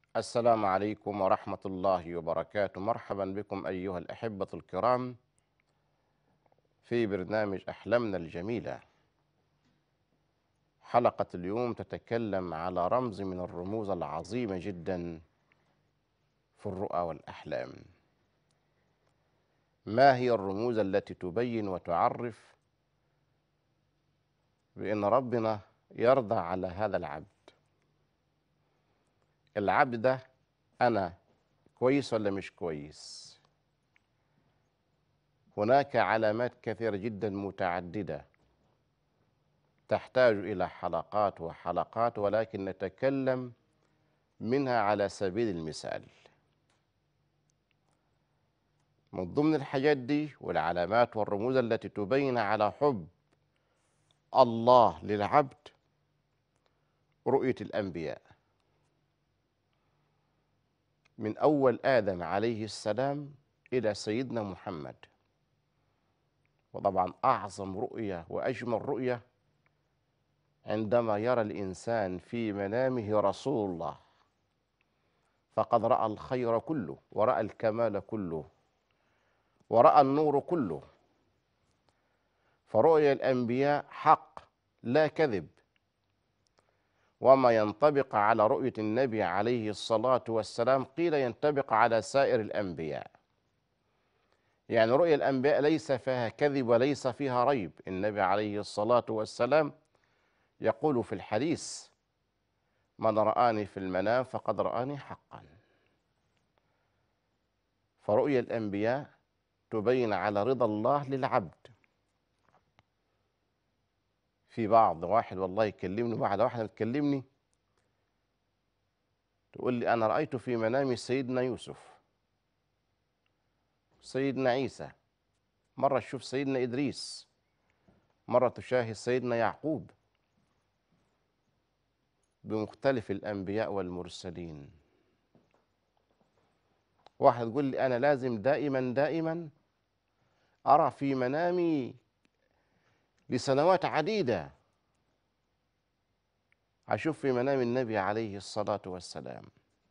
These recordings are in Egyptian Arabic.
السلام عليكم ورحمة الله وبركاته مرحبا بكم أيها الأحبة الكرام في برنامج أحلامنا الجميلة حلقة اليوم تتكلم على رمز من الرموز العظيمة جدا في الرؤى والأحلام ما هي الرموز التي تبين وتعرف بأن ربنا يرضى على هذا العبد العبد ده أنا كويس ولا مش كويس هناك علامات كثيرة جدا متعددة تحتاج إلى حلقات وحلقات ولكن نتكلم منها على سبيل المثال من ضمن الحاجات دي والعلامات والرموز التي تبين على حب الله للعبد رؤية الأنبياء من أول آدم عليه السلام إلى سيدنا محمد وطبعا أعظم رؤية وأجمل رؤية عندما يرى الإنسان في منامه رسول الله فقد رأى الخير كله ورأى الكمال كله ورأى النور كله فرؤيا الأنبياء حق لا كذب وما ينطبق على رؤية النبي عليه الصلاة والسلام قيل ينطبق على سائر الأنبياء يعني رؤيا الأنبياء ليس فيها كذب وليس فيها ريب النبي عليه الصلاة والسلام يقول في الحديث من رآني في المنام فقد رآني حقا فرؤيا الأنبياء تبين على رضا الله للعبد في بعض واحد والله يكلمني واحدة واحدة تكلمني تقول لي أنا رأيت في منامي سيدنا يوسف سيدنا عيسى مرة تشوف سيدنا إدريس مرة تشاهد سيدنا يعقوب بمختلف الأنبياء والمرسلين واحد يقول لي أنا لازم دائما دائما أرى في منامي لسنوات عديدة أشوف في منام النبي عليه الصلاة والسلام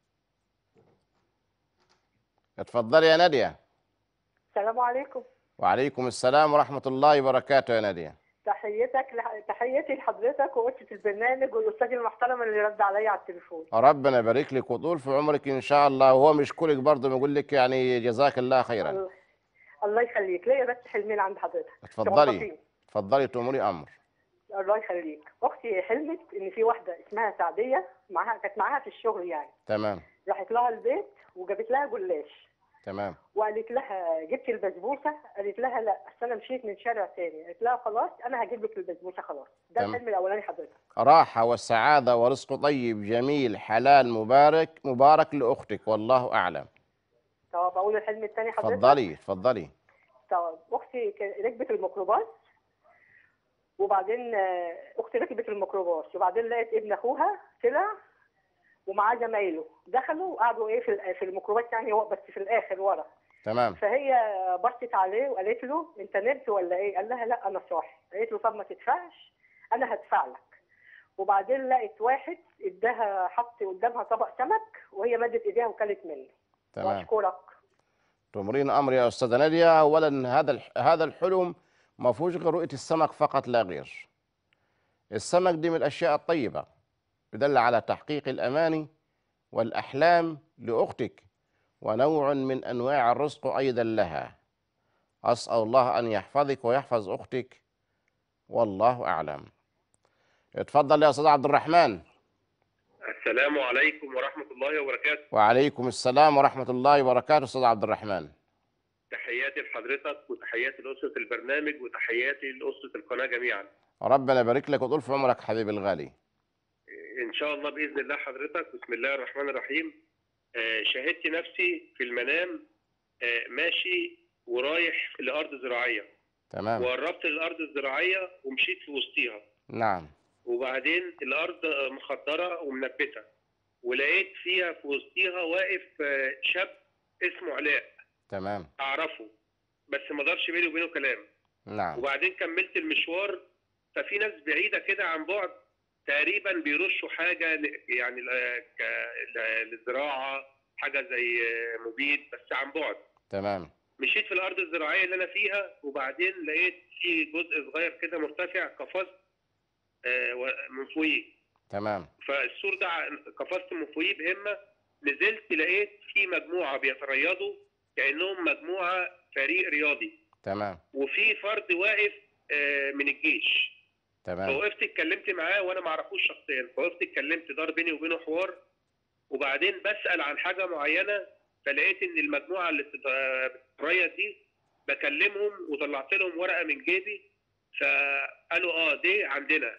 اتفضلي يا نادية السلام عليكم وعليكم السلام ورحمة الله وبركاته يا نادية تحيتك لح... تحياتي لحضرتك وقصة البرنامج والأستاذ المحترم اللي رد عليا على التليفون ربنا يبارك لك وطول في عمرك إن شاء الله وهو مشكورك برضه بيقول لك يعني جزاك الله خيرا الله, الله يخليك ليا بس حلمين عند حضرتك اتفضلي صغنطين. اتفضلي تأمري أمر الله يخليك أختي حلمت إن في واحدة اسمها سعدية معاها كانت معاها في الشغل يعني تمام راحت لها البيت وجابت لها جلاش تمام وقالت لها جبتي البسبوسه قالت لها لا اصل انا مشيت من شارع تاني قالت لها خلاص انا هجيب لك البسبوسه خلاص ده تمام. الحلم الاولاني حضرتك راحة والسعادة ورزق طيب جميل حلال مبارك مبارك لأختك والله أعلم طب اقول الحلم الثاني حضرتك اتفضلي اتفضلي طب اختي كان- ركبت الميكروباص وبعدين آه، اختي ركبت الميكروباص وبعدين لقت ابن اخوها طلع ومعاه زمايله دخلوا وقعدوا ايه في ال- في الميكروباص يعني هو بس في الاخر ورا تمام فهي بصت عليه وقالت له انت نمت ولا ايه؟ قال لها لا انا صاحي قالت له طب ما تدفعش انا هدفع لك وبعدين لقت واحد اداها حط قدامها طبق سمك وهي مدت ايديها وكلت منه تمام واشكرك تمرين أمر يا أستاذة نادية أولا هذا الح- هذا الحلم ما فيهوش غير رؤية السمك فقط لا غير السمك دي من الأشياء الطيبة يدل على تحقيق الأماني والأحلام لأختك ونوع من أنواع الرزق أيضا لها أسأل الله أن يحفظك ويحفظ أختك والله أعلم اتفضل يا أستاذ عبد الرحمن السلام عليكم ورحمة الله وبركاته وعليكم السلام ورحمة الله وبركاته أستاذ عبد الرحمن تحياتي لحضرتك وتحياتي لأسرة البرنامج وتحياتي لأسرة القناة جميعا ربنا يبارك لك وطول في عمرك حبيبي الغالي إن شاء الله بإذن الله حضرتك بسم الله الرحمن الرحيم آه، شاهدت نفسي في المنام آه، ماشي ورايح لأرض زراعية تمام وقربت للأرض الزراعية ومشيت في وسطيها نعم وبعدين الأرض آه، مخضرة ومنبتة ولقيت فيها في وسطيها واقف آه، شاب اسمه علاء تمام أعرفه بس ما دارش بيني وبينه كلام نعم وبعدين كملت المشوار ففي ناس بعيدة كده عن بعد تقريبا بيرشوا حاجه ل- يعني ل- ك- ل- للزراعه حاجه زي مبيد بس عن بعد تمام مشيت في الارض الزراعيه اللي انا فيها وبعدين لقيت في جزء صغير كده مرتفع قفزت آه، و- من فوقيه تمام فالسور ده ع- قفزت من فوقيه بهمه نزلت لقيت في مجموعه بيتريضوا كانهم مجموعه فريق رياضي تمام وفي فرد واقف آه، من الجيش تمام فوقفت اتكلمت معاه وانا ما اعرفوش شخصيا فوقفت اتكلمت دار بيني وبينه حوار وبعدين بسال عن حاجه معينه فلقيت ان المجموعه اللي بتت- بتتريض دي بكلمهم وطلعت لهم ورقه من جيبي فقالوا اه دي عندنا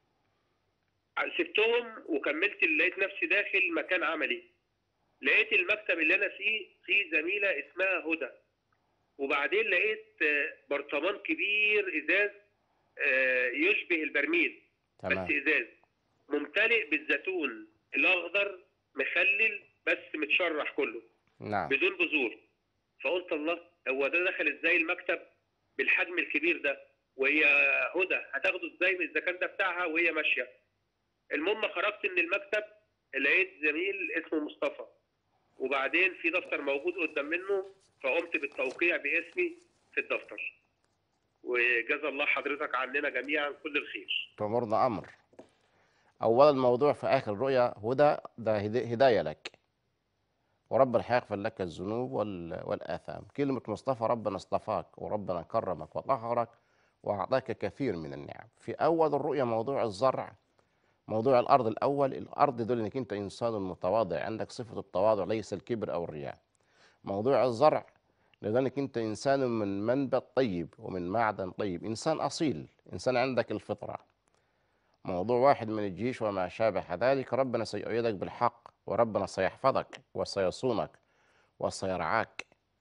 سبتهم وكملت لقيت نفسي داخل مكان عملي لقيت المكتب اللي انا فيه فيه زميله اسمها هدى وبعدين لقيت آه، برطمان كبير ازاز آه، يشبه البرميل بس تمام ازاز ممتلئ بالزيتون الاخضر مخلل بس متشرح كله نعم بدون بذور فقلت الله هو ده دخل ازاي المكتب بالحجم الكبير ده وهي هدى هتاخده ازاي من اذا كان ده بتاعها وهي ماشيه المهم خرجت من المكتب لقيت زميل اسمه مصطفى وبعدين في دفتر موجود قدام منه فقمت بالتوقيع باسمي في الدفتر وجزا الله حضرتك عننا جميعا كل الخير تأمرنا أمر أولا الموضوع في آخر الرؤيا هدى ده هدا- هداية لك وربنا هيغفر لك الذنوب وال- والآثام كلمة مصطفى ربنا اصطفاك وربنا كرمك وطهرك وأعطاك كثير من النعم في أول الرؤيا موضوع الزرع موضوع الأرض الأول الأرض دول إنك أنت إنسان متواضع عندك صفة التواضع ليس الكبر أو الرياء موضوع الزرع لذلك أنت إنسان من منبت طيب ومن معدن طيب إنسان أصيل إنسان عندك الفطرة موضوع واحد من الجيش وما شابه ذلك ربنا سيؤيدك بالحق وربنا سيحفظك وسيصونك وسيرعاك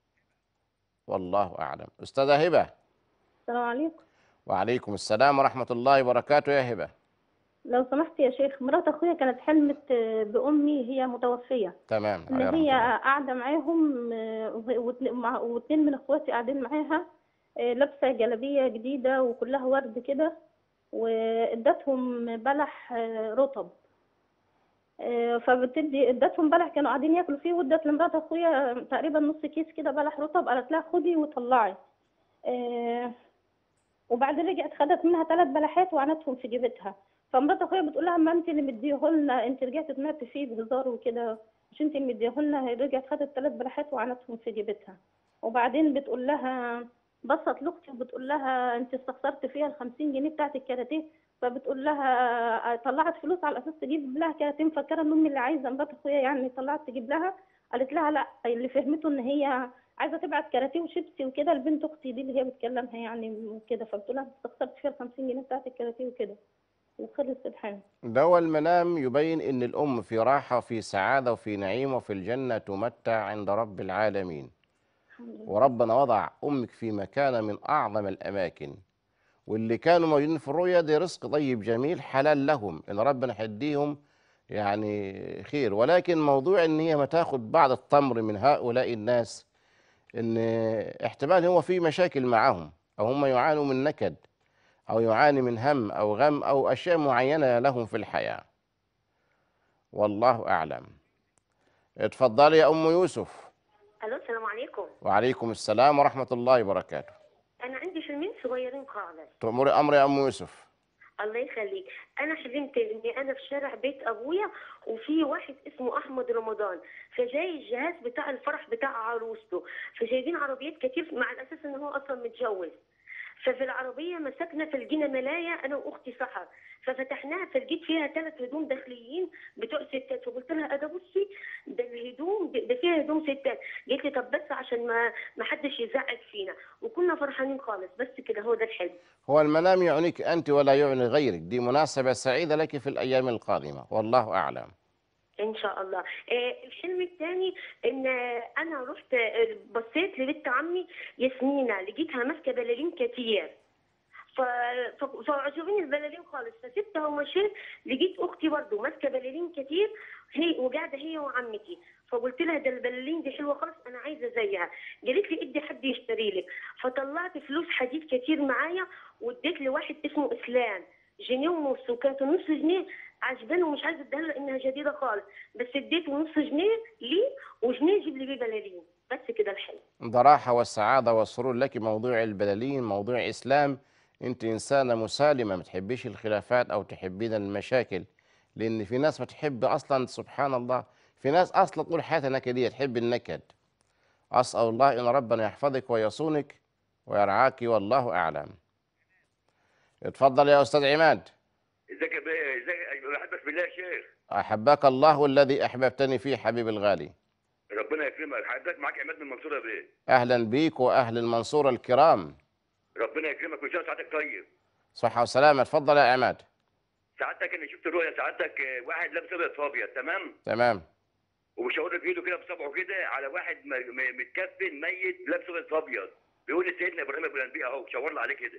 والله أعلم أستاذة هبة السلام عليكم وعليكم السلام ورحمة الله وبركاته يا هبة لو سمحت يا شيخ مرات اخويا كانت حلمت آه، بامي هي متوفيه تمام ان عليه رحمة هي الله. قاعده معاهم آه، واتن- مع- واتنين من اخواتي قاعدين معاها آه، لابسه جلابيه جديده وكلها ورد كده وادتهم بلح آه، رطب آه، فبتدي ادتهم بلح كانوا قاعدين ياكلوا فيه وادت لمرات اخويا تقريبا نص كيس كده بلح رطب قالت لها خدي وطلعي آه، وبعدين رجعت خدت منها ثلاث بلحات وعنتهم في جيبتها فمرات اخويا بتقول لها ما انت اللي مديهولنا انت رجعت طمعت فيه بهزار وكده مش انت اللي مديهولنا هي رجعت خدت ثلاث بلحات وعنتهم في جيبتها وبعدين بتقول لها بصت لاختي وبتقول لها انت استخسرت فيها ال 50 جنيه بتاعت الكاراتيه فبتقول لها طلعت فلوس على اساس تجيب لها كاراتيه مفكره ان امي اللي عايزه مرات اخويا يعني طلعت تجيب لها قالت لها لا اللي فهمته ان هي عايزه تبعت كاراتيه وشيبسي وكده لبنت اختي دي اللي هي بتكلمها يعني وكده فبتقول لها استخسرت فيها ال 50 جنيه بتاعت الكاراتيه وكده وخلص الحال ده هو المنام يبين ان الام في راحه وفي سعاده وفي نعيم وفي الجنه تمتع عند رب العالمين الحمد لله وربنا وضع امك في مكانه من اعظم الاماكن واللي كانوا موجودين في الرؤيا ده رزق طيب جميل حلال لهم ان ربنا هيديهم يعني خير ولكن موضوع ان هي ما تاخد بعض التمر من هؤلاء الناس ان احتمال هو في مشاكل معهم او هم يعانوا من نكد او يعاني من هم او غم او اشياء معينه لهم في الحياه والله اعلم اتفضلي يا ام يوسف الو السلام عليكم وعليكم السلام ورحمه الله وبركاته انا عندي فيلمين صغيرين خالص تأمري امر يا ام يوسف الله يخليك انا حلمت اني انا في شارع بيت ابويا وفي واحد اسمه احمد رمضان فجاي الجهاز بتاع الفرح بتاع عروسته فجايبين عربيات كتير مع الاساس ان هو اصلا متجوز ففي العربية مسكنا فلقينا ملاية أنا وأختي سحر ففتحناها فلقيت فيها ثلاث هدوم داخليين بتوع ستات فقلت لها أده بصي ده الهدوم ده ده فيها هدوم ستات قالت لي طب بس عشان ما ما حدش يزعج فينا وكنا فرحانين خالص بس كده هو ده الحلم هو المنام يعنيك انت ولا يعني غيرك دي مناسبه سعيده لك في الايام القادمه والله اعلم ان شاء الله آه، الحلم الثاني ان آه، انا رحت آه، بصيت لبنت عمي ياسمينة لقيتها ماسكه بلالين كتير ف... ف... فعجبوني البلالين خالص فسبتها ومشيت لقيت اختي برضه ماسكه بلالين كتير هي وقاعده هي وعمتي فقلت لها ده البلالين دي حلوه خالص انا عايزه زيها قالت لي ادي حد يشتري لك فطلعت فلوس حديد كتير معايا واديت لواحد اسمه اسلام جنيه ونص وكانت النص جنيه عجباني ومش عايزه اديها له لانها جديده خالص بس اديته نص جنيه ليه وجنيه يجيب لي بيه بلالين بس كده الحلم ده راحة والسعادة والسرور لك موضوع البلالين موضوع إسلام أنت إنسانة مسالمة ما تحبيش الخلافات أو تحبين المشاكل لأن في ناس بتحب أصلا سبحان الله في ناس أصلا طول حياتها نكدية تحب النكد أسأل الله إن ربنا يحفظك ويصونك ويرعاك والله أعلم اتفضل يا أستاذ عماد ازيك يا بيه ازيك بحبك بالله يا شيخ أحبك الله الذي أحببتني فيه حبيبي الغالي ربنا يكرمك حضرتك معاك عماد من المنصوره يا بيه أهلا بيك وأهل المنصورة الكرام ربنا يكرمك وان شاء الله سعادتك طيب صحة وسلامة اتفضل يا عماد سعادتك انا شفت رؤيه سعادتك آه، واحد لابس ابيض في ابيض تمام تمام وبيشاور في ايده كده بصبعه كده على واحد م- م- متكفن ميت لابس ابيض في ابيض بيقول لي سيدنا ابراهيم ابو الانبياء اهو شاور له عليه كده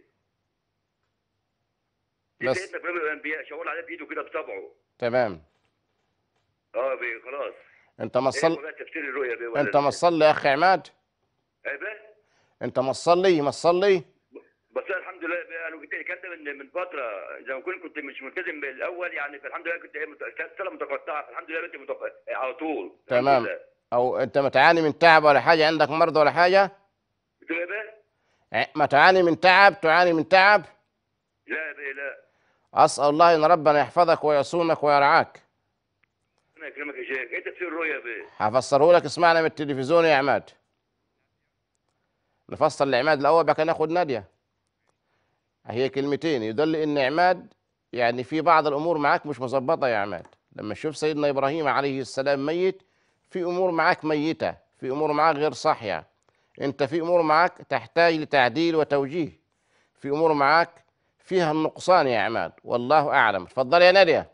دي بس. سيدنا ابراهيم ابو الانبياء شاور له عليه بايده كده بصبعه تمام اه بيه خلاص انت ما ايه تصلي هو بقى تفسير الرؤيه بيه ولا انت ما تصلي يا اخي عماد ايه بيه انت ما تصلي ما تصلي بس أنا الحمد لله بقى انا كنت كنت من من فتره زي ما كنت كنت مش ملتزم بالاول يعني فالحمد لله كنت إيه مت- كانت سنه متقطعه فالحمد لله كنت متق... على طول الحمد تمام. لله. او انت ما تعاني من تعب ولا حاجه عندك مرض ولا حاجه بتقول ايه بقى؟ ع- ما تعاني من تعب تعاني من تعب لا يا بيه لا اسال الله ان ربنا يحفظك ويصونك ويرعاك ربنا يكرمك يا شيخ ايه تفسير الرؤيا يا بيه؟ هفسره لك اسمعنا من التلفزيون يا عماد نفصل لعماد الاول بعد كده ناخد ناديه هي كلمتين يدل ان عماد يعني في بعض الامور معاك مش مظبطه يا عماد لما تشوف سيدنا ابراهيم عليه السلام ميت في امور معاك ميته في امور معاك غير صاحيه انت في امور معاك تحتاج لتعديل وتوجيه في امور معاك فيها النقصان يا عماد والله اعلم تفضل يا ناديه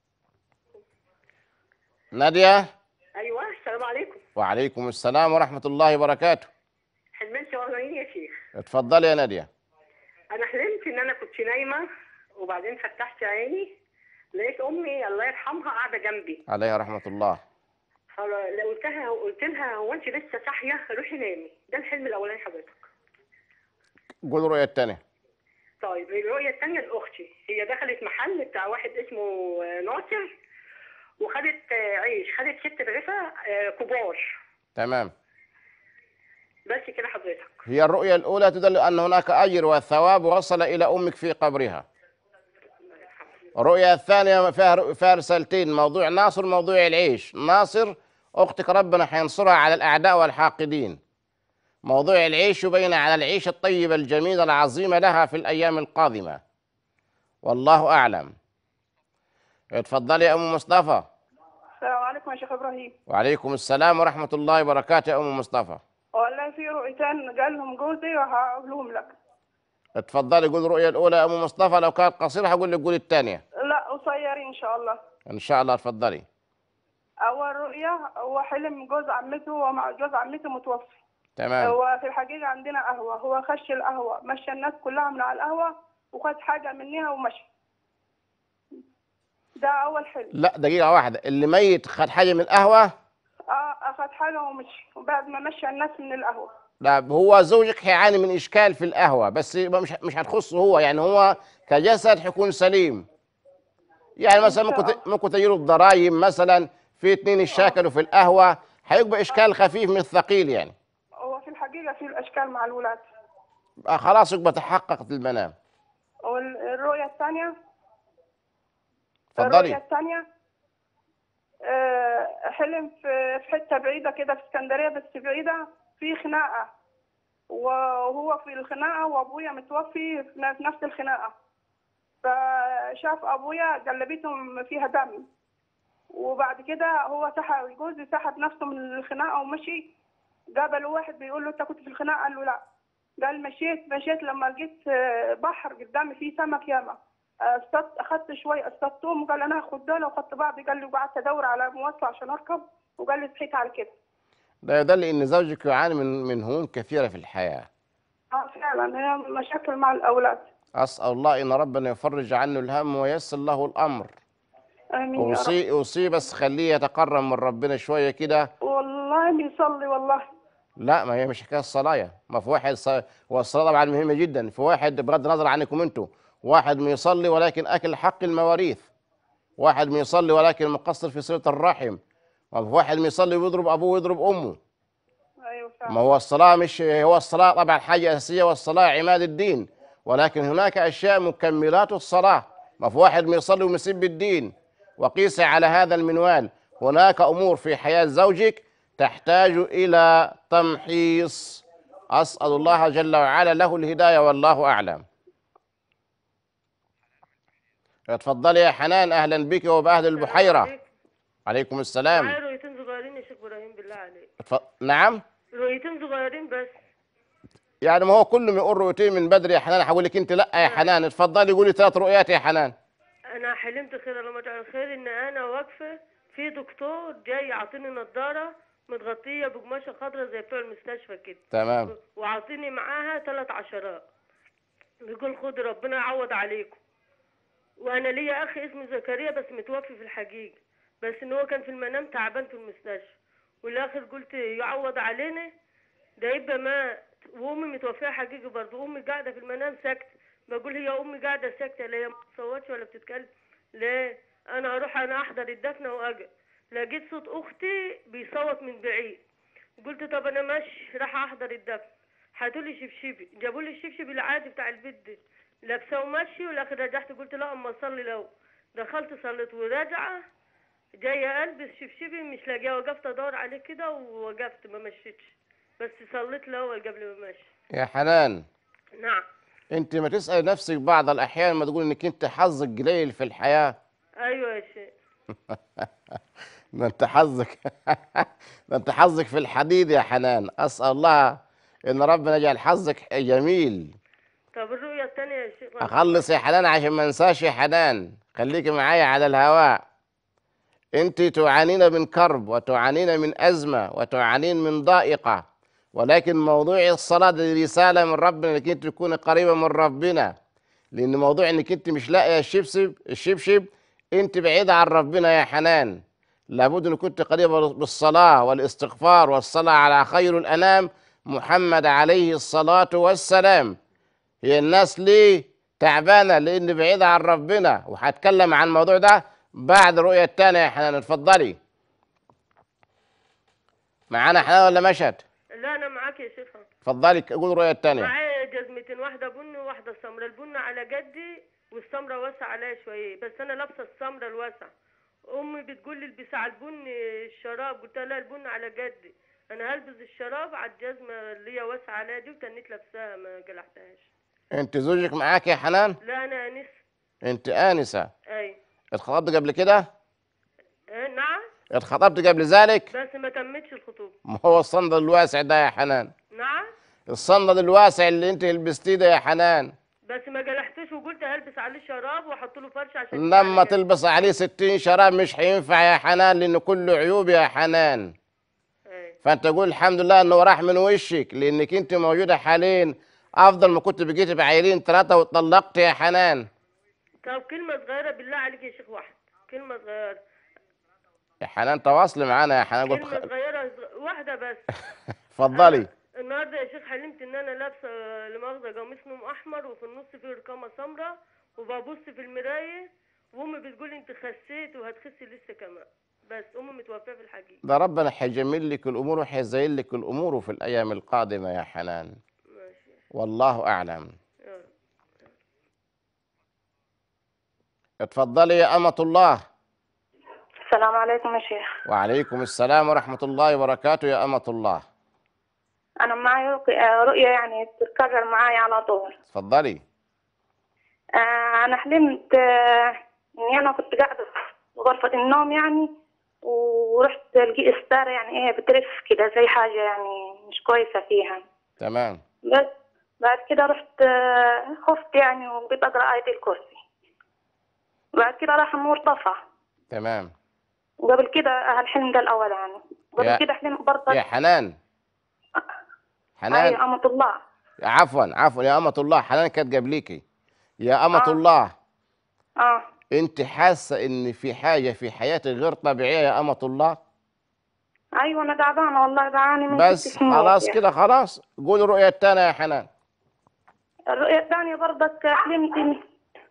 ناديه ايوه السلام عليكم وعليكم السلام ورحمة الله وبركاته حلمين شغالين يا شيخ اتفضلي يا نادية انا حلمت ان انا كنت نايمه وبعدين فتحت عيني لقيت امي الله يرحمها قاعده جنبي عليها رحمة الله فقلتها قلت لها هو انت لسه صاحيه روحي نامي ده الحلم الاولاني حضرتك قول الرؤية الثانية طيب الرؤيه الثانيه لاختي هي دخلت محل بتاع واحد اسمه آه، ناصر وخدت آه، عيش خدت ست رغيفه آه، كبار تمام بس كده حضرتك هي الرؤية الأولى تدل أن هناك أجر وثواب وصل إلى أمك في قبرها الرؤية الثانية فيها فيها رسالتين موضوع ناصر موضوع العيش ناصر أختك ربنا حينصرها على الأعداء والحاقدين موضوع العيش يبين على العيش الطيبة الجميلة العظيمة لها في الأيام القادمة والله أعلم اتفضلي يا أم مصطفى السلام عليكم يا شيخ ابراهيم وعليكم السلام ورحمة الله وبركاته يا أم مصطفى والله في رؤيتين قال لهم جوزي وهقولهم لك اتفضلي قول الرؤية الأولى يا أم مصطفى لو كانت قصيرة هقول لك قول الثانية لا قصيرين ان شاء الله إن شاء الله اتفضلي اول رؤيه هو حلم جوز عمته ومع جوز عمته متوفي تمام هو في الحقيقه عندنا قهوه هو خش القهوه مشى الناس كلها من على القهوه وخد حاجه منها ومشى ده اول حلم لا دقيقة واحدة اللي ميت خد حاجة من القهوة اه اخد حاجه ومشي وبعد ما مشى الناس من القهوه لا هو زوجك هيعاني من إشكال في القهوة بس يبقى مش مش هتخصه هو يعني هو كجسد حيكون سليم يعني مثلا شاء ممكن ت- الله. ممكن تجيله الضرايب مثلا في اتنين اشتكلوا في القهوة هيبقى إشكال خفيف من الثقيل يعني هو في الحقيقه في الاشكال مع الولاد آه خلاص يبقى تحققت المنام والرؤيه الثانيه الرؤية اتفضلي الثانية آه، حلم في في حتة بعيدة كده في اسكندرية بس بعيدة في خناقة وهو في الخناقة وأبويا متوفي في ن- في نفس الخناقة فشاف أبويا جلبيتهم فيها دم وبعد كده هو سحب جوزي سحب نفسه من الخناقة ومشي قابل واحد بيقول له أنت كنت في الخناقة قال له لا قال مشيت مشيت لما لقيت آه، بحر قدامي فيه سمك ياما اصطدت اخذت شوي اصطدتهم وقال انا هاخد دول واخدت بعض قال لي وقعدت ادور على مواصله عشان اركب وقال لي صحيت على كده ده يدل ان زوجك يعاني من من هموم كثيره في الحياه اه فعلا هي مشاكل مع الاولاد اسال الله ان ربنا يفرج عنه الهم وييسر له الامر امين يا رب اوصي اوصي بس خليه يتقرب من ربنا شويه كده والله بيصلي والله لا ما هي مش حكايه الصلاه ما في واحد ص... والصلاه طبعا مهمه جدا في واحد بغض النظر عنكم انتم واحد بيصلي ولكن اكل حق المواريث واحد بيصلي ولكن مقصر في صلة الرحم واحد بيصلي ويضرب أبوه ويضرب أمه ايوه ما فعلا هو الصلاة مش هو الصلاة طبعا حاجة أساسية والصلاة عماد الدين ولكن هناك أشياء مكملات الصلاة ما في واحد بيصلي ومسب الدين وقيس على هذا المنوال هناك أمور في حياة زوجك تحتاج إلى تمحيص أسأل الله جل وعلا له الهداية والله أعلم اتفضلي يا حنان أهلا بك وبأهل البحيرة عليكم السلام معايا رؤيتين صغيرين يا شيخ ابراهيم بالله عليك اتف... نعم رؤيتين صغيرين بس يعني ما هو كله يقول رؤيتين من بدري يا حنان هقول لك انت لا يا حنان اتفضلي قولي ثلاث رؤيات يا حنان انا حلمت خير الله يجعل خير ان انا واقفه في دكتور جاي يعطيني نضاره متغطيه بقماشه خضراء زي بتوع المستشفى كده تمام وعاطيني معاها ثلاث عشرات بيقول خد ربنا يعوض عليكم وانا ليا اخ اسمه زكريا بس متوفي في الحقيقه بس ان هو كان في المنام تعبان في المستشفى والاخر قلت يعوض علينا ده يبقى مات وامي متوفيه حقيقي برضه امي قاعده في المنام ساكته بقول هي امي قاعده ساكته لا هي ما بتصوتش ولا بتتكلم ليه انا اروح انا احضر الدفنه واجي لقيت صوت اختي بيصوت من بعيد قلت طب انا ماشي راح احضر الدفن هاتولي شبشبي جابوا لي الشبشب العادي بتاع البيت ده لابسه وماشي والاخر رجعت قلت لا اما اصلي لو دخلت صليت وراجعه جايه البس شبشبي مش لاقيه وقفت ادور عليه كده ووقفت ما مشيتش بس صليت الاول قبل ما امشي يا حنان نعم انت ما تسأل نفسك بعض الأحيان ما تقول انك انت حظك قليل في الحياة ايوه يا شيخ ده انت حظك ده انت حظك في الحديد يا حنان أسأل الله ان ربنا يجعل حظك جميل طب الرؤيه الثانيه يا شيخ اخلص يا حنان عشان ما انساش يا حنان خليكي معايا على الهواء انت تعانين من كرب وتعانين من ازمه وتعانين من ضائقه ولكن موضوع الصلاه دي رساله من ربنا انك انت تكوني قريبه من ربنا لان موضوع انك انت مش لاقيه الشبشب الشبشب انت بعيده عن ربنا يا حنان لابد ان كنت قريبه بالصلاه والاستغفار والصلاه على خير الانام محمد عليه الصلاه والسلام هي الناس ليه تعبانه لان بعيده عن ربنا وهتكلم عن الموضوع ده بعد الرؤيه الثانيه يا حنان اتفضلي معانا حنان ولا مشت لا انا معاك يا شيخ اتفضلي قول الرؤيه الثانيه معايا جزمتين واحده بني وواحده سمراء البني على جدي والسمراء واسعه عليا شويه بس انا لابسه السمراء الواسعه امي بتقول لي البسي على البني الشراب قلت لها لا البني على جدي انا هلبس الشراب على الجزمه اللي هي واسعه عليا دي وتنيت لابساها ما قلعتهاش انت زوجك معاك يا حنان لا انا انس انت انسه اي اتخطبت قبل كده إيه، نعم اتخطبت قبل ذلك بس ما تمتش الخطوبه ما هو الصندل الواسع ده يا حنان نعم الصندل الواسع اللي انت لبستيه ده يا حنان بس ما قلعتوش وقلت هلبس عليه شراب واحط له فرشه عشان لما يبقى على تلبس عليه ستين شراب مش هينفع يا حنان لانه كله عيوب يا حنان جنبي. إيه. فانت قول الحمد لله انه راح من وشك لانك انت موجوده حاليا افضل ما كنت بقيتي بعيلين ثلاثه واتطلقت يا حنان طب كلمه صغيره بالله عليك يا شيخ واحد كلمه صغيره يا حنان تواصلي معانا يا حنان قلت كلمه خ- صغيره صغ- واحده بس اتفضلي النهارده يا شيخ حلمت ان انا لابسه لمؤاخذه قميص نوم احمر وفي النص فيه رقامه سمراء وببص في المرايه وامي بتقول لي انت خسيت وهتخسي لسه كمان بس امي متوفاه في الحقيقه ده ربنا هيجمل لك الامور وهيزين لك الامور في الايام القادمه يا حنان ماشي والله اعلم يا رب. اتفضلي يا امه الله السلام عليكم يا شيخ وعليكم السلام ورحمه الله وبركاته يا امه الله أنا معي رؤية- رؤية يعني تتكرر معاي على طول اتفضلي آه، أنا حلمت آه، إني أنا كنت قاعدة في غرفة النوم يعني ورحت لقيت ستارة يعني إيه بتلف كده زي حاجة يعني مش كويسة فيها تمام بس بعد كده رحت آه، خفت يعني وبقيت أقرأ آية الكرسي بعد كده راح النور طفى تمام وقبل كده الحلم ده الأول يعني يا- قبل كده حلمت برضه يا حنان حنان أيوة أمة الله عفوا عفوا يا أمة الله حنان كانت قبليكي يا أمة آه. الله آه أنت حاسة إن في حاجة في حياتك غير طبيعية يا أمة الله أيوة أنا تعبانة والله بعاني من بس ست سنين خلاص يعني. كده خلاص قول الرؤية الثانية يا حنان الرؤية الثانية برضك حلمت إن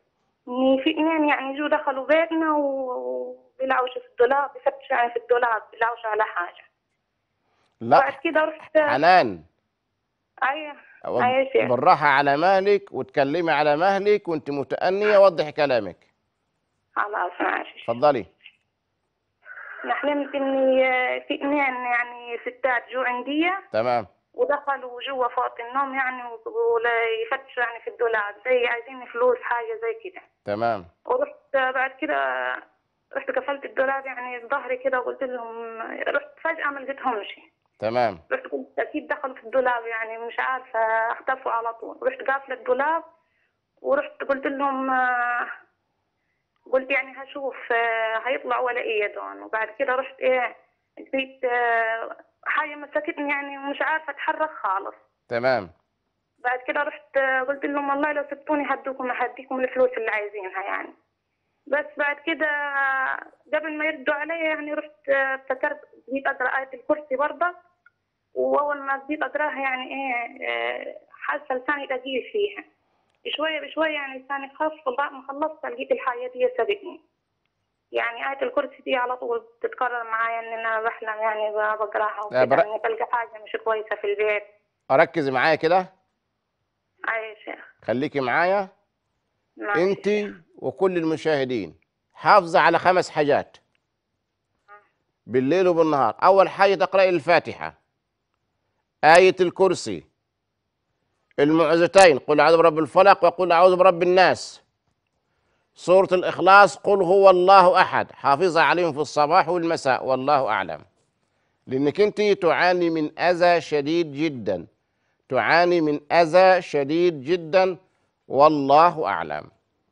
إن في اثنين يعني جو دخلوا بيتنا و- وبيلعوش في الدولاب بفتشوا يعني في الدولاب بيلعوش على حاجة بعد لا كده رحت حنان أيوة أيوة يا شيخ بالراحة على مهلك وتكلمي على مهلك وانت متأنية وضح كلامك خلاص ماشي اتفضلي أنا حلمت إني آه، في اثنين يعني ستات جو عندي تمام ودخلوا جوا فوق النوم يعني ولا يفتشوا يعني في الدولاب زي عايزين فلوس حاجة زي كده تمام ورحت بعد كده رحت قفلت الدولاب يعني ظهري كده وقلت لهم رحت فجأة ما لقيتهمش تمام رحت قلت أكيد دخلوا في الدولاب يعني مش عارفة اختفوا على طول رحت قافلة الدولاب ورحت قلت لهم آه، قلت يعني هشوف آه، هيطلعوا ولا ايه دون وبعد كده رحت ايه لقيت آه، حاجة مسكتني يعني ومش عارفة اتحرك خالص تمام بعد كده رحت آه، قلت لهم والله لو سبتوني هدوكم هديكم الفلوس اللي عايزينها يعني بس بعد كده آه، قبل ما يردوا علي يعني رحت آه، افتكرت جيت اقرا آية الكرسي برضه واول ما جيت اقراها يعني ايه آه، حاسه لساني ثقيل فيها شويه بشويه يعني لساني خف وبعد ما خلصت لقيت الحاجه دي سبقني يعني آية الكرسي دي على طول بتتكرر معايا ان انا بحلم يعني بقراها لا، وكده بر- اني بلقى حاجه مش كويسه في البيت ركزي معايا كده اي يا شيخ خليكي معايا ماشي. انت وكل المشاهدين حافظة على خمس حاجات بالليل وبالنهار أول حاجة تقرأي الفاتحة آية الكرسي المعوذتين قل أعوذ برب الفلق وقل أعوذ برب الناس سورة الإخلاص قل هو الله أحد حافظة عليهم في الصباح والمساء والله أعلم لأنك أنت تعاني من أذى شديد جدا تعاني من أذى شديد جدا والله أعلم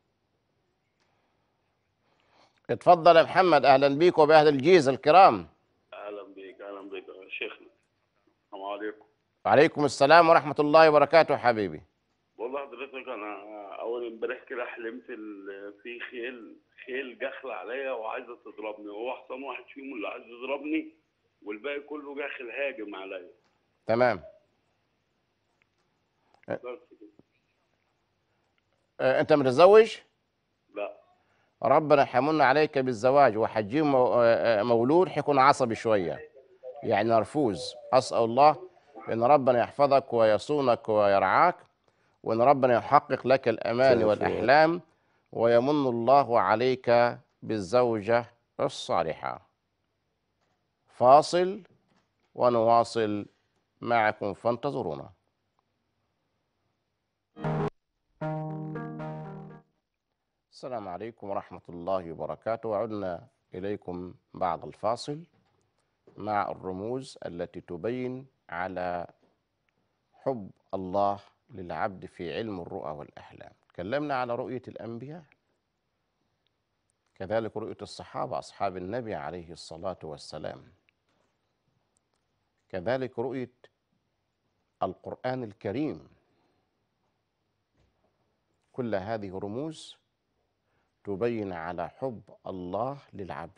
اتفضل يا محمد أهلا بيك وبأهل الجيزة الكرام اهلا بيك اهلا بيك يا شيخنا السلام عليكم وعليكم السلام ورحمة الله وبركاته حبيبي والله حضرتك انا اول امبارح كده حلمت ال- في خيل خيل جاخله عليا وعايزه تضربني وهو حصان واحد فيهم اللي عايز يضربني والباقي كله جاخل هاجم عليا تمام بس كده اه أنت متزوج لا ربنا يحملنا عليك بالزواج وحجيم مو- اه، اه، مولود حيكون عصبي شوية يعني نرفوز أسأل الله أن ربنا يحفظك ويصونك ويرعاك وأن ربنا يحقق لك الأمان والأحلام ويمن الله عليك بالزوجة الصالحة فاصل ونواصل معكم فانتظرونا السلام عليكم ورحمة الله وبركاته وعدنا إليكم بعد الفاصل مع الرموز التي تبين على حب الله للعبد في علم الرؤى والأحلام تكلمنا على رؤية الأنبياء كذلك رؤية الصحابة أصحاب النبي عليه الصلاة والسلام كذلك رؤية القرآن الكريم كل هذه رموز تبين على حب الله للعبد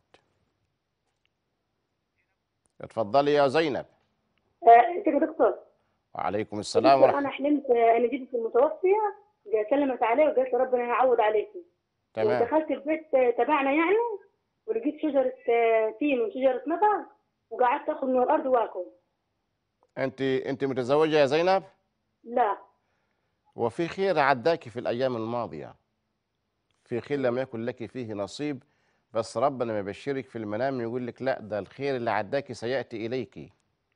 اتفضلي يا زينب ازيك يا دكتور وعليكم السلام دكتور ورحمة انا حلمت آه، ان جدتي المتوفيه جا- كلمت عليه وقالت لي ربنا يعوض عليكي تمام ودخلت البيت آه، تبعنا يعني ولقيت شجره آه، تين وشجره نبع وقعدت اخذ من الارض واكل انت انت متزوجة يا زينب لا وفي خير عداك في الأيام الماضية في خير لم يكن لك فيه نصيب بس ربنا يبشرك في المنام يقول لك لا ده الخير اللي عداك سيأتي إليك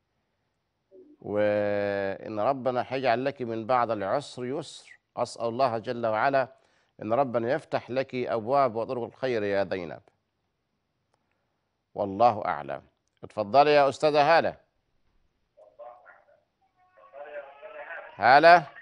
وإن ربنا هيجعل لك من بعد العسر يسر أسأل الله جل وعلا إن ربنا يفتح لك أبواب وطرق الخير يا زينب والله أعلم اتفضلي يا أستاذة هالة هالة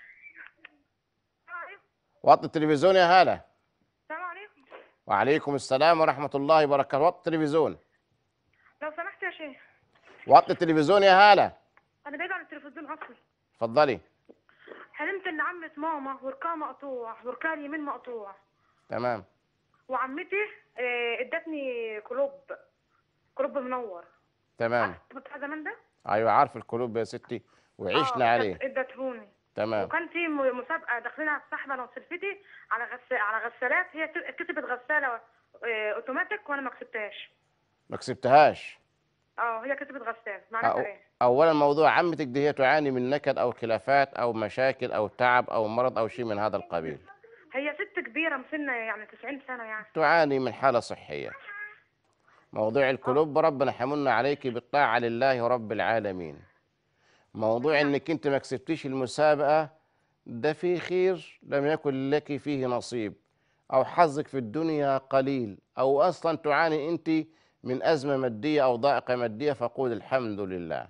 وطي التلفزيون يا هالة السلام عليكم وعليكم السلام ورحمة الله وبركاته وطي التلفزيون لو سمحت يا شيخ وطي التلفزيون يا هالة انا بعيد عن التلفزيون اصلا اتفضلي حلمت ان عمة ماما وركها مقطوع وركها اليمين مقطوع تمام وعمتي آه، ادتني كلوب كلوب منور تمام بتاع زمان ده ايوه عارف القلوب يا ستي وعشنا آه، عليه ادت- ادتهوني تمام وكان في م- مسابقه داخلينها الصحبه انا وسلفتي على غس... على غسالات هي ك- كسبت غساله آه، اوتوماتيك وانا ما كسبتهاش ما كسبتهاش اه هي كسبت غسالة معناتها أو ايه اولا موضوع عمتك دي هي تعاني من نكد او خلافات او مشاكل او تعب او مرض او شيء من هذا القبيل هي ست كبيره مسنه يعني 90 سنه يعني تعاني من حالة صحية موضوع القلوب ربنا حملنا عليك بالطاعة لله رب العالمين موضوع انك انت ما كسبتيش المسابقة ده فيه خير لم يكن لك فيه نصيب او حظك في الدنيا قليل او اصلا تعاني انت من ازمة مادية او ضائقة مادية فقول الحمد لله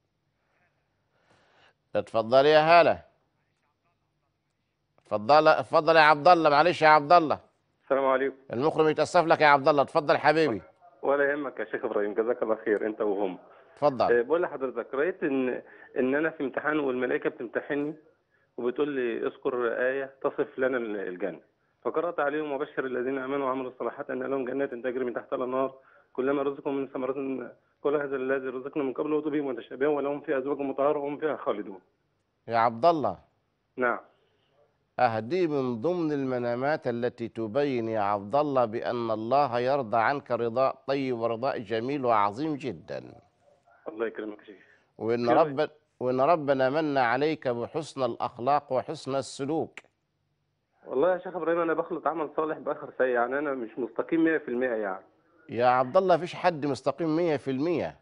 اتفضل يا هالة اتفضل اتفضل يا عبد الله معلش يا عبد الله السلام عليكم المخرج يتأسف لك يا عبد الله اتفضل حبيبي ولا يهمك يا شيخ ابراهيم جزاك الله خير انت وهم اتفضل آه، بقول لحضرتك رايت ان ان انا في امتحان والملائكه بتمتحني وبتقول لي اذكر ايه تصف لنا الجنه فقرات عليهم وبشر الذين امنوا وعملوا الصالحات ان لهم جنات تجري من تحتها الانهار كلما رزقوا من ثمرات كل هذا الذي رزقنا من قبل وطبهم متشابها ولهم فيها ازواج مطهره وهم فيها خالدون يا عبد الله نعم أهدي من ضمن المنامات التي تبين يا عبد الله بأن الله يرضى عنك رضاء طيب ورضاء جميل وعظيم جدا الله يكرمك يا شيخ وإن كده. رب وإن ربنا من عليك بحسن الأخلاق وحسن السلوك والله يا شيخ ابراهيم انا بخلط عمل صالح باخر سيء يعني انا مش مستقيم 100% يعني يا عبد الله فيش حد مستقيم مية في المية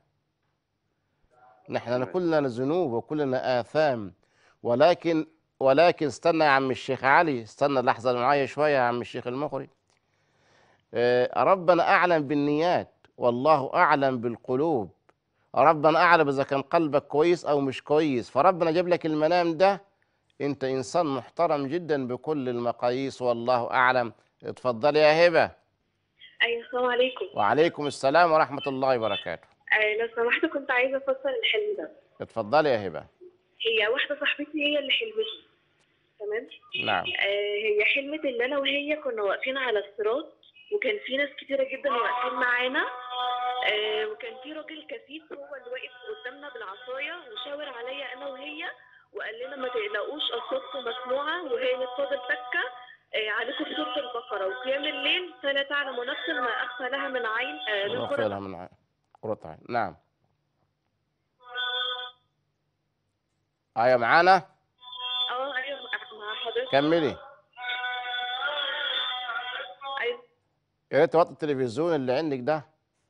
نحن كلنا ذنوب وكلنا آثام ولكن ولكن استنى يا عم الشيخ علي استنى لحظة معايا شوية يا عم الشيخ المخرج آه، ربنا أعلم بالنيات والله أعلم بالقلوب ربنا أعلم إذا كان قلبك كويس أو مش كويس فربنا جاب لك المنام ده أنت إنسان محترم جدا بكل المقاييس والله أعلم اتفضلي يا هبة ايوه السلام عليكم وعليكم السلام ورحمة الله وبركاته آه لو سمحت كنت عايزه افسر الحلم ده اتفضلي يا هبة هي واحده صاحبتي هي اللي حلمته تمام نعم آه هي حلمت ان انا وهي كنا واقفين على الصراط وكان في ناس كتيره جدا واقفين معانا آه وكان في راجل كفيف هو اللي واقف قدامنا بالعصايه وشاور عليا انا وهي وقال لنا ما تقلقوش اصواتكم مسموعه وهي مصطاد الفكه آه عليكم في سوره البقره وقيام الليل فلا تعلم نفس ما اخفى لها من عين آه من نغفر لها قرة من عين قرة عين نعم أيوة معانا اه ايوه مع حضرتك كملي ايوه يا ريت توطي التلفزيون اللي عندك ده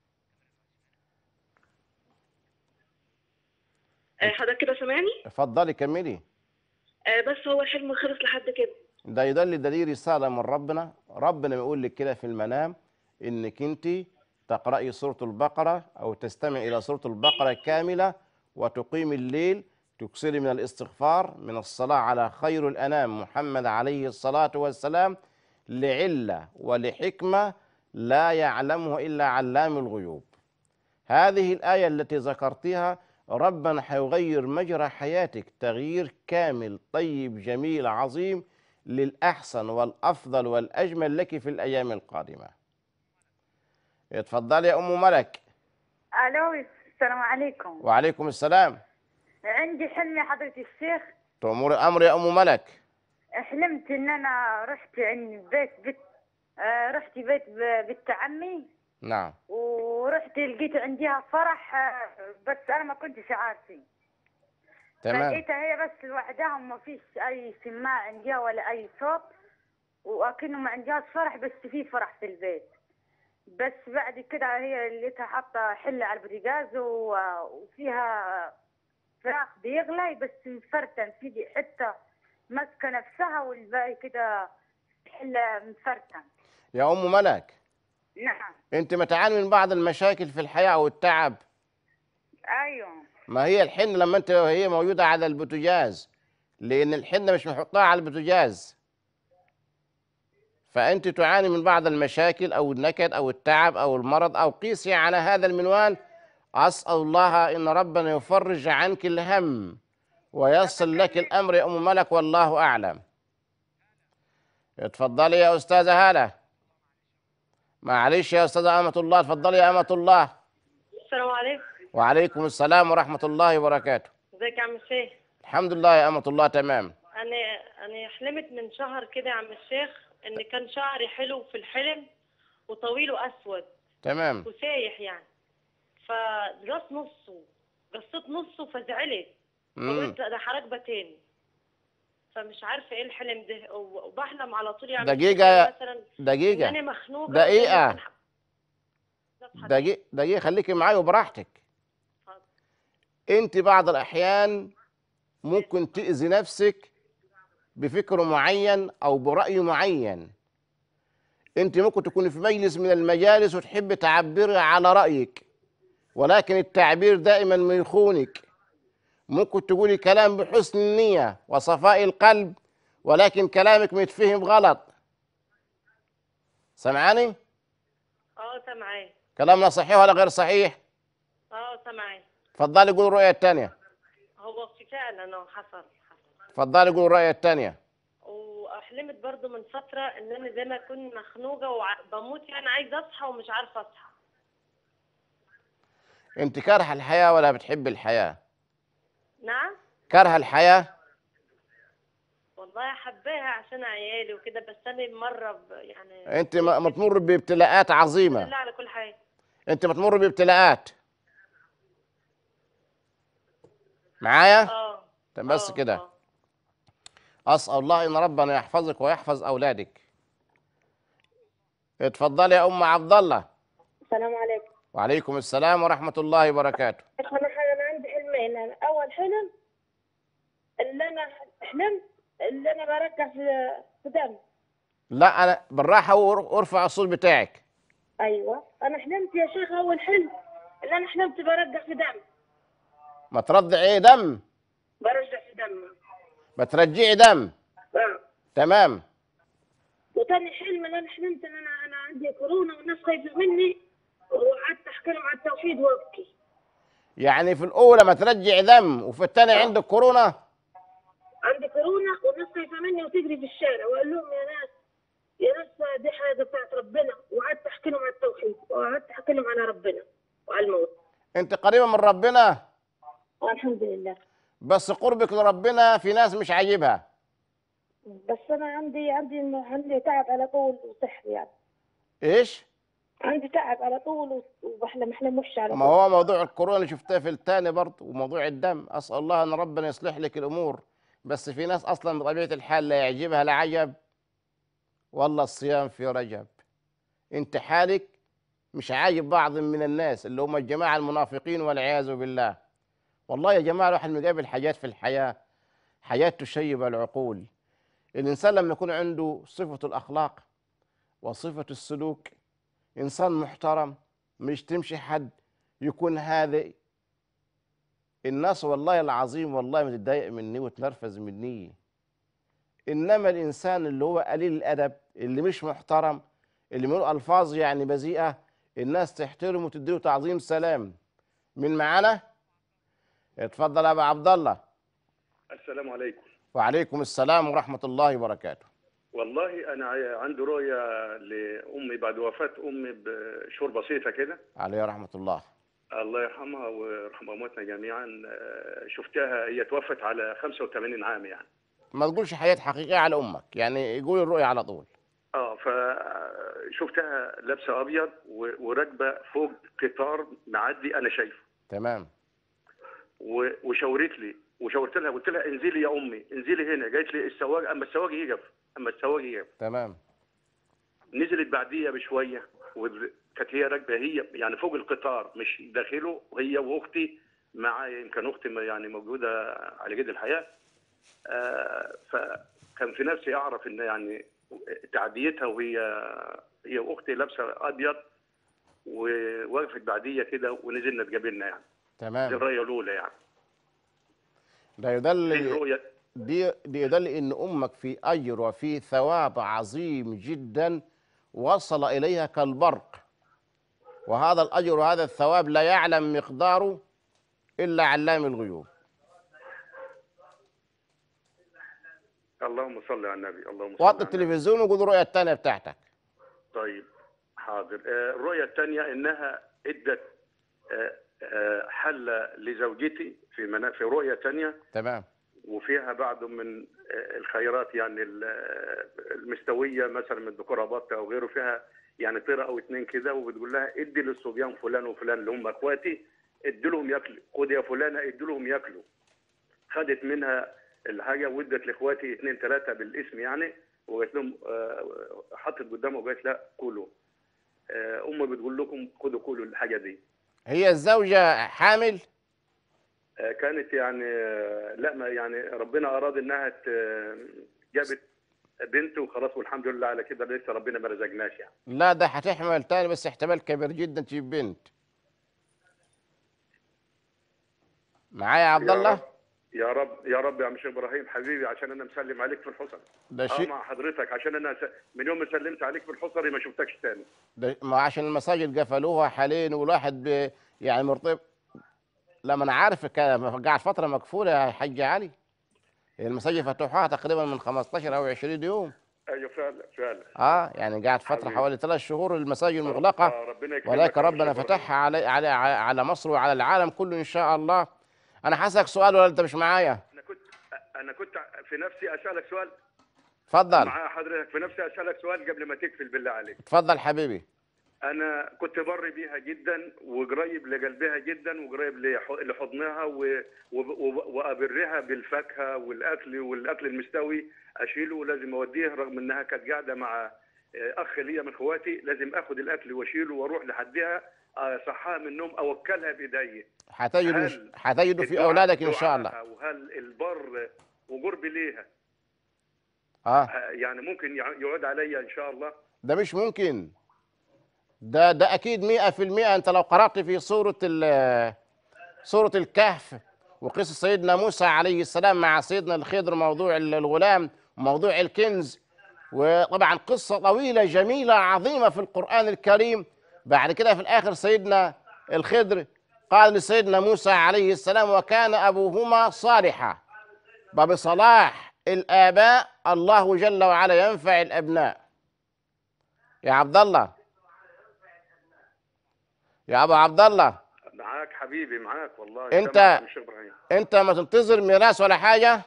آه، حضرتك كده سامعني اتفضلي كملي آه، بس هو الحلم خلص لحد كده ده يدل دليل رسالة من ربنا ربنا بيقول لك كده في المنام انك انت تقرأي سورة البقرة او تستمع الى سورة البقرة كاملة وتقيم الليل تكثري من الاستغفار من الصلاة على خير الانام محمد عليه الصلاة والسلام لعلة ولحكمة لا يعلمها الا علام الغيوب هذه الآية التي ذكرتها ربنا حيغير مجرى حياتك تغيير كامل طيب جميل عظيم للأحسن والأفضل والأجمل لك في الأيام القادمة اتفضلي يا أم ملك الو السلام عليكم وعليكم السلام عندي حلم يا حضرة الشيخ تأمر أمر يا أم ملك حلمت ان انا رحت عند بيت بيت آه رحت بيت ب- بنت عمي نعم ورحت لقيت عندها فرح آه، بس انا ما كنتش عارفه تمام فلقيتها هي بس لوحدها وما فيش اي سماع عندها ولا اي صوت واكنه ما عندهاش فرح بس في فرح في البيت بس بعد كده هي لقيتها حاطه حله على البوتاجاز و- وفيها فراخ بيغلي بس مفرتن في دي حته ماسكه نفسها والباقي كده حله مفرتن يا أم ملك نعم أنت متعاني من بعض المشاكل في الحياة أو التعب ايوه ما هي الحنة لما أنت هي موجودة على البوتاجاز لأن الحنة مش محطها على البوتاجاز فأنت تعاني من بعض المشاكل أو النكد أو التعب أو المرض أو قيسي على هذا المنوال أسأل الله إن ربنا يفرج عنك الهم ويصل لك الأمر يا أم ملك والله أعلم اتفضلي يا أستاذة هالة معلش يا أستاذة أمة الله اتفضلي يا أمة الله السلام عليكم وعليكم السلام ورحمة الله وبركاته ازيك يا عم الشيخ الحمد لله يا أمة الله تمام انا حلمت من شهر كده يا عم الشيخ ان كان شعري حلو في الحلم وطويل واسود تمام وسايح يعني فقص نصه قصيت نصه فزعلت مم. فقلت لا ده هركبه تاني فمش عارفه ايه الحلم ده و- وبحلم على طول يعني دقيقة مثلا دقيقة ان انا مخنوقه دقيقة وإن أنا دقيقة دقيقة خليكي معايا وبراحتك انت بعض الاحيان ممكن تأذي نفسك بفكر معين او برأي معين انت ممكن تكون في مجلس من المجالس وتحب تعبري على رأيك ولكن التعبير دائما ما يخونك ممكن تقولي كلام بحسن النية وصفاء القلب ولكن كلامك متفهم غلط سمعاني اه سامعاه كلامنا صحيح ولا غير صحيح اه سامعاه اتفضلي قولي الرؤية الثانية هو في فعلا اه حصل اتفضلي قولي الرؤية الثانية وحلمت برضو من فترة ان انا زي ما اكون مخنوقة وبموت يعني عايزة اصحى ومش عارفة اصحى انت كارهة الحياة ولا بتحب الحياة نعم كارهة الحياة والله حباها عشان عيالي وكده بس انا مرة ب- يعني انت م- متمر بابتلاءات عظيمة لا على كل حاجة انت بتمر بابتلاءات معايا اه طب بس كده اسال الله ان ربنا يحفظك ويحفظ اولادك اتفضلي يا ام عبد الله السلام عليكم وعليكم السلام ورحمه الله وبركاته انا حاجة انا عندي حلمين انا اول حلم اللي انا حلمت اللي انا برجع في في دم لا انا بالراحه وار- وارفع الصوت بتاعك ايوه انا حلمت يا شيخ اول حلم اللي انا حلمت برجع في دم ما ترضعي دم برجع في دم ما ترجعي دم آه. تمام وتاني حلم اللي انا حلمت ان انا انا عندي كورونا والناس خايفه مني وقعدت احكي لهم على التوحيد وابكي يعني في الاولى ما ترجعي دم وفي الثانيه عندك كورونا عندي كورونا والناس خايفه مني وتجري في الشارع واقول لهم يا ناس يا ناس دي حاجه بتاعت ربنا وقعدت احكي لهم على التوحيد وقعدت احكي لهم على ربنا وعلى الموت انت قريبه من ربنا الحمد لله بس قربك لربنا في ناس مش عاجبها بس انا عندي عندي عندي تعب على طول وسحر يعني ايش عندي تعب على طول وبحلم احلم وحش على ما طول هو موضوع الكورونا اللي شفتها في الثاني برضه وموضوع الدم اسال الله ان ربنا يصلح لك الامور بس في ناس اصلا بطبيعه الحال لا يعجبها العجب والله الصيام في رجب انت حالك مش عاجب بعض من الناس اللي هم الجماعه المنافقين والعياذ بالله والله يا جماعه الواحد مقابل حاجات في الحياه حاجات تشيب العقول الانسان لما يكون عنده صفه الاخلاق وصفه السلوك انسان محترم مش تمشي حد يكون هذا الناس والله العظيم والله ما تتضايق مني وتنرفز مني انما الانسان اللي هو قليل الادب اللي مش محترم اللي بيقول الفاظ يعني بذيئه الناس تحترمه وتديله تعظيم سلام من معانا اتفضل يا ابو عبد الله السلام عليكم وعليكم السلام ورحمه الله وبركاته والله انا ع- عندي رؤيه لامي بعد وفاه امي بشهور بسيطه كده عليه رحمه الله الله يرحمها ويرحم امواتنا جميعا آه، شفتها هي توفت على 85 عام يعني ما تقولش حياه حقيقيه على امك يعني يقول الرؤيا على طول اه فشفتها لابسه ابيض و- وراكبه فوق قطار معدي انا شايفه تمام و- وشاورت لي وشاورت لها قلت لها انزلي يا امي انزلي هنا قالت لي السواق اما السواق يقف اما السواق يقف تمام نزلت بعديها بشويه وكانت هي راكبه هي يعني فوق القطار مش داخله هي واختي معايا يمكن اختي ما- يعني موجوده على جد الحياه آه فكان في نفسي اعرف ان يعني تعديتها وهي هي واختي لابسه ابيض ووقفت بعديها كده ونزلنا اتقابلنا يعني دي تمام الرايه الاولى يعني ده دي يدل رؤيه دي دي يدل ان امك في اجر وفي ثواب عظيم جدا وصل اليها كالبرق وهذا الاجر وهذا الثواب لا يعلم مقداره الا علام الغيوب اللهم صل على النبي اللهم صل وطي على النبي. التلفزيون وقول الرؤيه الثانيه بتاعتك طيب حاضر آه، الرؤية الثانية إنها إدت آه، آه، حل لزوجتي في منا في رؤية ثانية تمام وفيها بعض من آه، الخيرات يعني ال- آه، المستويه مثلا من الذكوره بطه او غيره فيها يعني طيره او اتنين كده وبتقول لها ادي للصبيان فلان وفلان اللي هم اخواتي ادي لهم ياكلوا خد يا فلانه ادي لهم ياكلوا خدت منها الحاجه وادت لاخواتي اثنين ثلاثه بالاسم يعني وقالت لهم آه، حطت قدامه وقالت لا كلوا آه، امي بتقول لكم خدوا كلوا الحاجه دي هي الزوجة حامل آه، كانت يعني آه، لا ما يعني ربنا اراد انها ت- جابت بنت وخلاص والحمد لله على كده لسه ربنا ما رزقناش يعني لا ده هتحمل تاني بس احتمال كبير جدا تجيب بنت معايا يا عبد يا الله رب يا رب يا رب يا عم شيخ ابراهيم حبيبي عشان انا مسلم عليك في الحصن ده اه شيء مع حضرتك عشان انا س... من يوم ما سلمت عليك في الحصري ما شفتكش تاني ده ما عشان المساجد قفلوها حاليا والواحد ب... يعني مرتب لا ما انا عارف كان قاعد فتره مقفوله يا حاج علي المساجد فتحوها تقريبا من 15 او 20 يوم ايوه فعلا فعلا اه يعني قاعد فتره حبيبي. حوالي ثلاث شهور المساجد مغلقه آه ربنا يكرمك ولكن يا عم ربنا شيخ فتحها على على على مصر وعلى العالم كله ان شاء الله انا هسألك سؤال ولا انت مش معايا انا كنت انا كنت في نفسي اسالك سؤال اتفضل مع حضرتك في نفسي اسالك سؤال قبل ما تقفل بالله عليك اتفضل حبيبي انا كنت بر بيها جدا وقريب لقلبها جدا وقريب لح- لحضنها و- و- و- وابرها بالفاكهه والاكل والاكل المستوي اشيله ولازم اوديه رغم انها كانت قاعده مع آه، اخ ليا من اخواتي لازم اخد الاكل واشيله واروح لحدها اصحاها من النوم اوكلها بايدي هتجد هل هتجد في الدعاء- اولادك ان شاء الله دعائها وهل البر وقربي ليها اه يعني ممكن يع- يعود عليا ان شاء الله ده مش ممكن ده ده اكيد 100% انت لو قرات في سوره ال- سوره الكهف وقصه سيدنا موسى عليه السلام مع سيدنا الخضر موضوع ال- الغلام وموضوع الكنز وطبعا قصه طويله جميله عظيمه في القران الكريم بعد كده في الاخر سيدنا الخضر قال لسيدنا موسى عليه السلام وكان ابوهما صالحا وبصلاح الاباء الله جل وعلا ينفع الابناء يا عبد الله يا ابو عبد الله معاك حبيبي معاك والله أنت- سامعك يا شيخ ابراهيم انت ما تنتظر ميراث ولا حاجه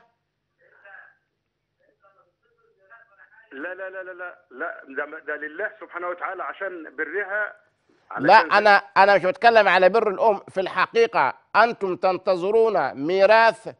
لا لا لا لا لا لا ده, ده لله سبحانه وتعالى عشان برها لا علشان انا انا مش بتكلم على بر الام في الحقيقه انتم تنتظرون ميراث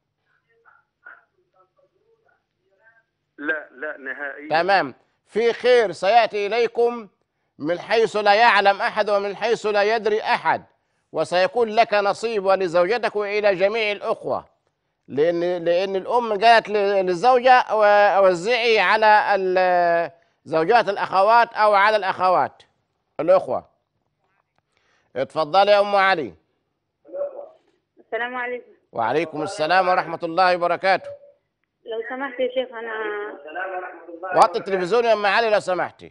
لا لا نهائيا تمام في خير سياتي اليكم من حيث لا يعلم احد ومن حيث لا يدري احد وسيكون لك نصيب ولزوجتك والى جميع الاخوه لان لان الام قالت ل- للزوجه و- وزعي على ال- زوجات الاخوات او على الاخوات الاخوه اتفضلي يا ام علي السلام عليكم وعليكم السلام ورحمه الله وبركاته لو سمحت يا شيخ انا وطي التلفزيون يا ام علي لو سمحتي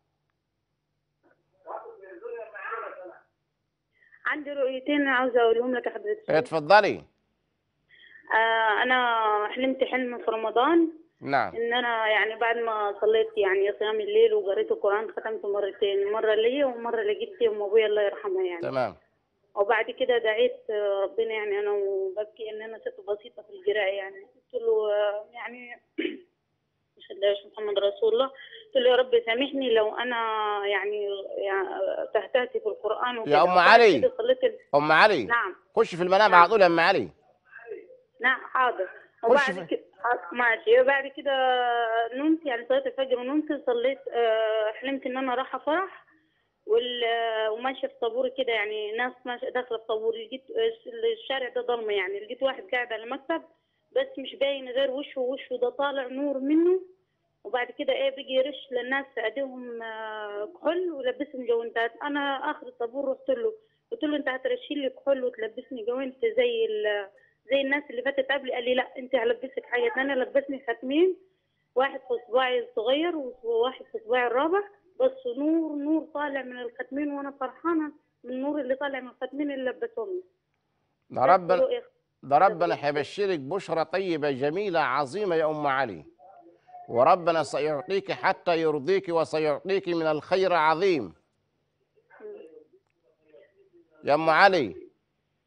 عندي رؤيتين عاوزه اقولهم لك يا حضرتك الشيخ. اتفضلي آه انا حلمت حلم في رمضان نعم ان انا يعني بعد ما صليت يعني صيام الليل وقريت القران ختمته مرتين مره ليا ومره لجدتي ام ابويا الله يرحمها يعني تمام وبعد كده دعيت آه، ربنا يعني انا وببكي ان انا ست بسيطه في القراءه يعني قلت له آه، يعني مش الله محمد رسول الله قلت له يا رب سامحني لو انا يعني يعني تهتهت في القران وكده يا ام وبعد علي كده صليت ال- ام علي نعم خش في المنام على طول يا ام علي نعم حاضر خش وبعد كده ماشي وبعد كده نمت يعني صليت الفجر ونمت صليت آه، حلمت ان انا رايحه فرح وال- آه، وماشيه في طابور كده يعني ناس ماشيه داخله في طابور لقيت آه، الشارع ده ضلمه يعني لقيت واحد قاعد على مكتب بس مش باين غير وشه ووشه ده طالع نور منه وبعد كده ايه بيجي يرش للناس في ايديهم آه، كحول ولبسهم جوانتات انا اخر الطابور رحت له قلت له انت هترشي لي كحول وتلبسني جوانت زي ال- زي الناس اللي فاتت قبلي قال لي لا انت هلبسك حاجه ثانيه لبسني ختمين واحد في صباعي الصغير وواحد في صباعي الرابع بس نور نور طالع من الختمين وانا فرحانه من النور اللي طالع من الختمين اللي لبسهم لي. ده بس ربنا رؤية ده ربنا هيبشرك بشرى طيبة جميلة عظيمة يا أم علي وربنا سيعطيك حتى يرضيك وسيعطيك من الخير عظيم يا أم علي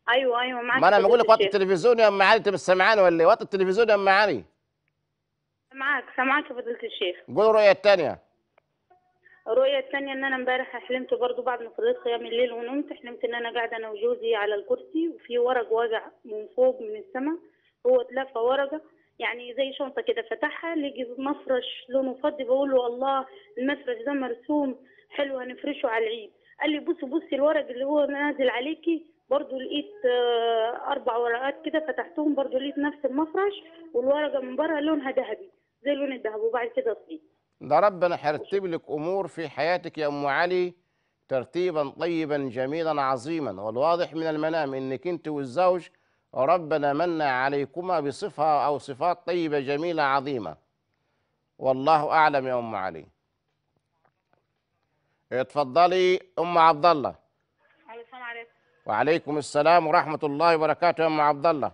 ايوه ايوه معاك ما انا بقول لك فضيلة وطي الشيخ. التلفزيون يا ام علي انت مش سامعاني ولا ايه وطي التلفزيون يا ام علي معاك سامعاك يا فضيلة الشيخ قول الرؤيه الثانيه الرؤية الثانية ان انا امبارح حلمت برضو بعد ما صليت قيام الليل ونمت حلمت ان انا قاعدة انا وجوزي على الكرسي وفي ورق واقع من فوق من السماء هو اتلفى ورقة يعني زي شنطة كده فتحها لقي مفرش لونه فضي بقول له الله المفرش ده مرسوم حلو هنفرشه على العيد قال لي بصي بصي الورق اللي هو نازل عليكي برضو لقيت آه، أربع ورقات كده فتحتهم برضو لقيت نفس المفرش والورقة من بره لونها ذهبي زي لون الذهب وبعد كده صحيت ده ربنا هيرتب لك امور في حياتك يا ام علي ترتيبا طيبا جميلا عظيما والواضح من المنام انك انت والزوج ربنا من عليكما بصفه او صفات طيبه جميله عظيمه والله اعلم يا ام علي اتفضلي ام عبد الله السلام عليكم وعليكم السلام ورحمه الله وبركاته يا ام عبد الله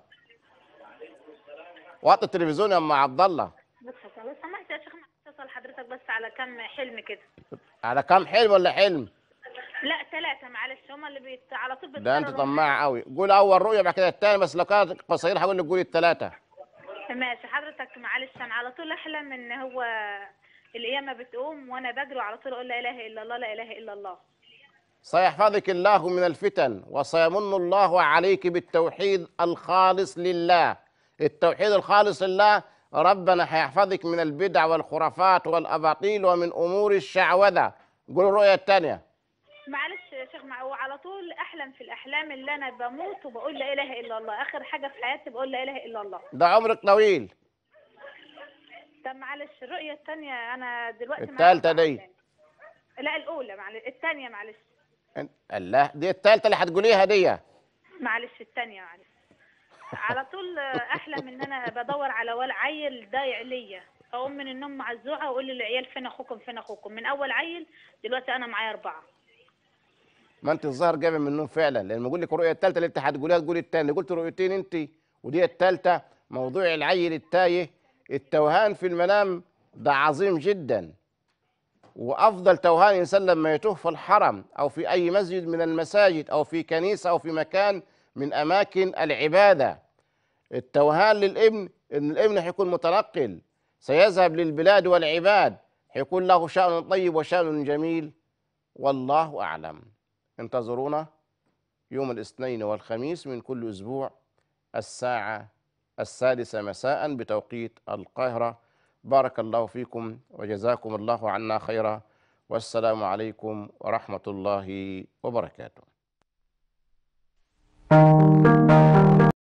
وقت التلفزيون يا ام عبد الله بس لو سمحت يا شيخ اتصل حضرتك بس على كم حلم كده على كام حلم ولا حلم لا ثلاثة معلش هما اللي بيت على طول ده انت بيتكرروا طماع قوي قول اول رؤيه بعد كده الثاني بس لو كانت قصيره هقول لك قولي الثلاثه ماشي حضرتك معلش انا على طول احلم ان هو القيامة بتقوم وانا بجري وعلى طول اقول لا اله الا الله لا اله الا الله سيحفظك الله من الفتن وسيمن الله عليك بالتوحيد الخالص لله التوحيد الخالص لله ربنا هيحفظك من البدع والخرافات والاباطيل ومن امور الشعوذه قول الرؤيه الثانيه معلش يا شيخ مع- وعلى طول احلم في الاحلام اللي انا بموت وبقول لا اله الا الله اخر حاجة في حياتي بقول لا اله الا الله ده عمرك طويل طب معلش الرؤية الثانية انا دلوقتي معايا الثالثه أربع دي أحلام. لا الاولى معلش الثانية معلش انت- الله دي الثالثه اللي هتقوليها دي معلش الثانية معلش على طول احلم ان انا بدور على ول عيل ضايع ليا اقوم من النوم معزوعه واقول للعيال فين اخوكم فين اخوكم من اول عيل دلوقتي انا معايا اربعه ما انت الظاهر جايبه من النوم فعلا لان بقول لك الرؤيه الثالثه اللي انت هتقوليها تقولي الثانيه قلت رؤيتين انت ودي الثالثه موضوع العيل التايه التوهان في المنام ده عظيم جدا وافضل توهان الانسان لما يتوه في الحرم او في اي مسجد من المساجد او في كنيسه او في مكان من اماكن العباده التوهان للابن ان الابن هيكون متنقل سيذهب للبلاد والعباد هيكون له شأن طيب وشأن جميل والله أعلم انتظرونا يوم الاثنين والخميس من كل أسبوع الساعة السادسة مساء بتوقيت القاهرة بارك الله فيكم وجزاكم الله عنا خيرا والسلام عليكم ورحمة الله وبركاته